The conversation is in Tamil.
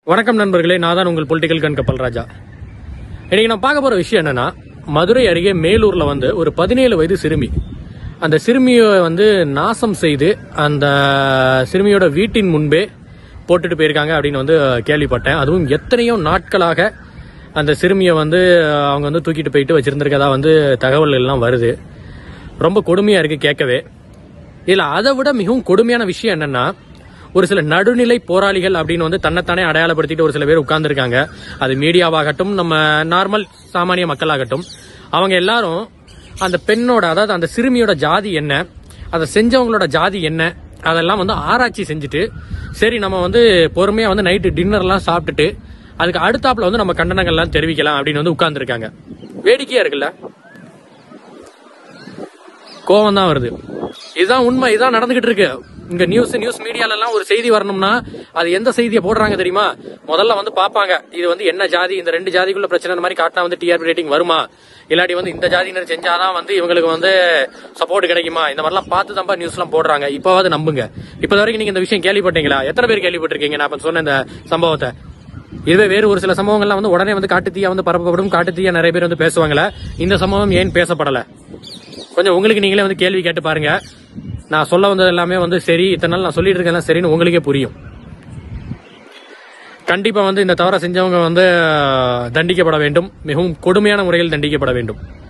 வணக்கம் நண்பர்களே நான் தான் உங்கள் பொலிட்டிக்கல் கண் கப்பல் ராஜா இன்னைக்கு நான் பார்க்க போற விஷயம் என்னன்னா மதுரை அருகே மேலூர்ல வந்து ஒரு பதினேழு வயது சிறுமி அந்த சிறுமியை வந்து நாசம் செய்து அந்த சிறுமியோட வீட்டின் முன்பே போட்டுட்டு போயிருக்காங்க அப்படின்னு வந்து கேள்விப்பட்டேன் அதுவும் எத்தனையோ நாட்களாக அந்த சிறுமியை வந்து அவங்க வந்து தூக்கிட்டு போயிட்டு வச்சிருந்திருக்கதா வந்து தகவல் எல்லாம் வருது ரொம்ப கொடுமையா இருக்கு கேட்கவே இதுல அதை விட மிகவும் கொடுமையான விஷயம் என்னன்னா ஒரு சில நடுநிலை போராளிகள் அப்படின்னு வந்து தன்னைத்தானே அடையாளப்படுத்திட்டு ஒரு சில பேர் உட்கார்ந்துருக்காங்க அது மீடியாவாகட்டும் நம்ம நார்மல் சாமானிய மக்களாகட்டும் அவங்க எல்லாரும் அந்த பெண்ணோட அதாவது அந்த சிறுமியோட ஜாதி என்ன அதை செஞ்சவங்களோட ஜாதி என்ன அதெல்லாம் வந்து ஆராய்ச்சி செஞ்சுட்டு சரி நம்ம வந்து பொறுமையா வந்து நைட்டு டின்னர்லாம் சாப்பிட்டுட்டு அதுக்கு அடுத்தாப்புல வந்து நம்ம கண்டனங்கள்லாம் தெரிவிக்கலாம் அப்படின்னு வந்து உட்கார்ந்துருக்காங்க வேடிக்கையா இருக்குல்ல கோவம் தான் வருது இதுதான் உண்மை இதுதான் நடந்துகிட்டு இருக்கு இங்க நியூஸ் நியூஸ் மீடியால எல்லாம் ஒரு செய்தி வரணும்னா அது எந்த செய்தியை போடுறாங்க தெரியுமா முதல்ல வந்து பாப்பாங்க இது வந்து என்ன ஜாதி இந்த ரெண்டு ஜாதிக்குள்ள பிரச்சனை இந்த மாதிரி காட்டினா வந்து டிஆர்பி ரேட்டிங் வருமா இல்லாட்டி வந்து இந்த ஜாதியினர் செஞ்சாதான் வந்து இவங்களுக்கு வந்து சப்போர்ட் கிடைக்குமா இந்த மாதிரிலாம் பார்த்து தான் நியூஸ் எல்லாம் போடுறாங்க இப்பவாவது நம்புங்க இப்ப வரைக்கும் நீங்க இந்த விஷயம் கேள்விப்பட்டீங்களா எத்தனை பேர் கேள்விப்பட்டிருக்கீங்க நான் இப்ப சொன்ன இந்த சம்பவத்தை இதுவே வேறு ஒரு சில சம்பவங்கள்லாம் வந்து உடனே வந்து காட்டுத்தீயா வந்து பரப்பப்படும் காட்டுத்தீயா நிறைய பேர் வந்து பேசுவாங்களே இந்த சம்பவம் ஏன் பேசப்படல கொஞ்சம் உங்களுக்கு நீங்களே வந்து கேள்வி கேட்டு பாருங்க நான் சொல்ல வந்தது எல்லாமே வந்து சரி இத்தனை நாள் நான் சொல்லிட்டு இருக்கேன் சரின்னு உங்களுக்கே புரியும் கண்டிப்பா வந்து இந்த தவறை செஞ்சவங்க வந்து அஹ், தண்டிக்கப்பட வேண்டும் மிகவும் கொடுமையான முறையில் தண்டிக்கப்பட வேண்டும்